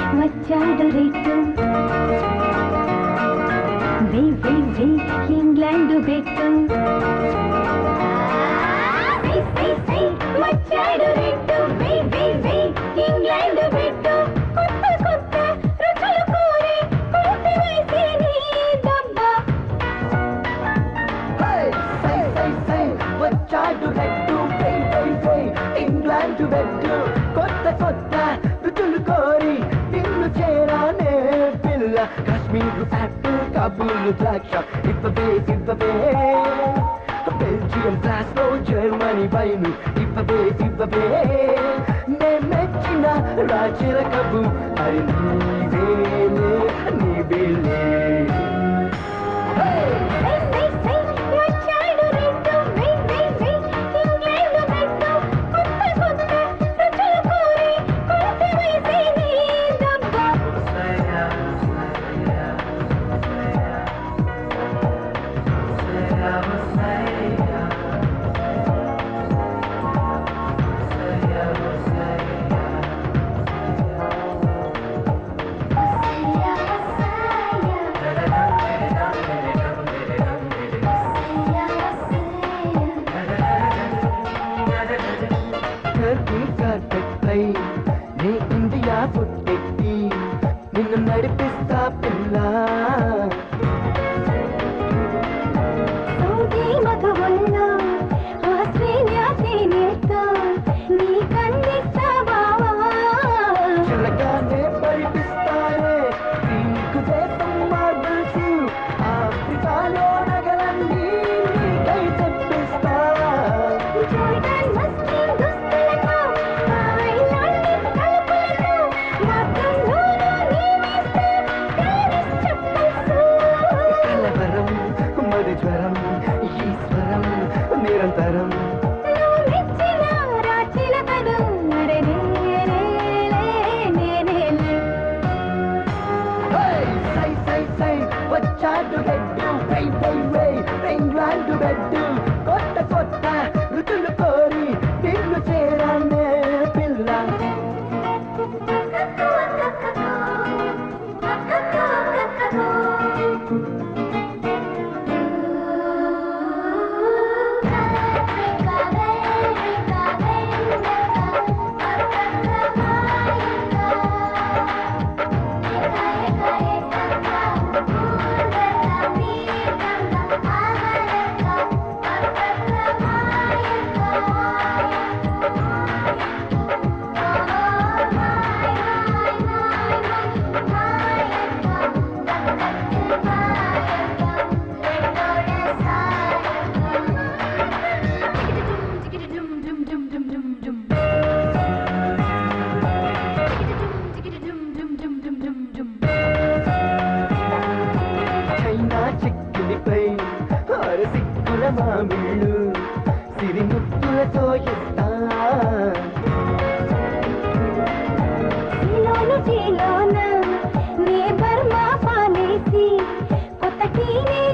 వచ్చాడు రేటు వే వే వే ఇంగ్లాండ్ బెట్టు సై, సై, సై, వచ్చాడు రేటు వే వే వే ఇంగ్లాండ్ బెట్టు కొత్త కొత్త రుచులు కోరి కొట్టి వేసే నీ దబ్బా సై సై సై వచ్చాడు రెడ్డు వై వై వై ఇంగ్లాండ్ బెడ్డు కొత్త కొత్త రుచులు కోరి నిన్ను చేరానే పిల్ల కాశ్మీర్ యాపిల్ కాబూల్ ద్రాక్ష ఇవ్వవే ఇవ్వవే బెల్జియం గ్లాస్లో జర్మనీ వైను ఇవ్వవే ఇవ్వవే నే మెచ్చిన రాజర కబు అది నీవేలే నీవేలే సై, సై, సై, వచ్చాడు రేటు వే వే వే ఇంగ్లాండ్ బెట్టు కొత్త కొత్త రుచులు కోరి కొట్టి వేసే నీ దబ్బా టర్కీ కార్పెట్ పై నీ ఇండియా పుట్టెట్టి నిన్ను నడిపిస్తా పిల్ల సౌదీ మగవల్లో ఆస్ట్రేలియా తేనెతో నీ కందిస్తావా చిలకానే పరిపిస్తానే నీకు దేశం మార్బల్స్ ఆఫ్రికాలో నగలన్నీ నీకై తెప్పిస్తా జోర్డాన్ మస్కిన్ దుస్తులతో ఐలాండ్ తలుపులతో మొత్తంలోనూ నీవేస్తే ప్యారిస్ చెప్పల్సు కలవరం మరి జ్వరం ఈశ్వరం నిరంతరం నువ్వు మెచ్చిన రాచిలకడు అరెరే రే లే నేనేలే Hey, సై సై సై వచ్చాడు రెడ్డు వై వై వై ఇంగ్లాండ్ బెడ్డు కొత్త కొత్త రుచులు కోరి నిన్ను చేరానే పిల్ల చైనా చిక్కునిపై ఆరు సిక్కుల మామిళ్ళు సిరిముత్తులతో ఇస్తా సిలోను జీలోన నే బర్మా పాలేసి కొత్త టీనే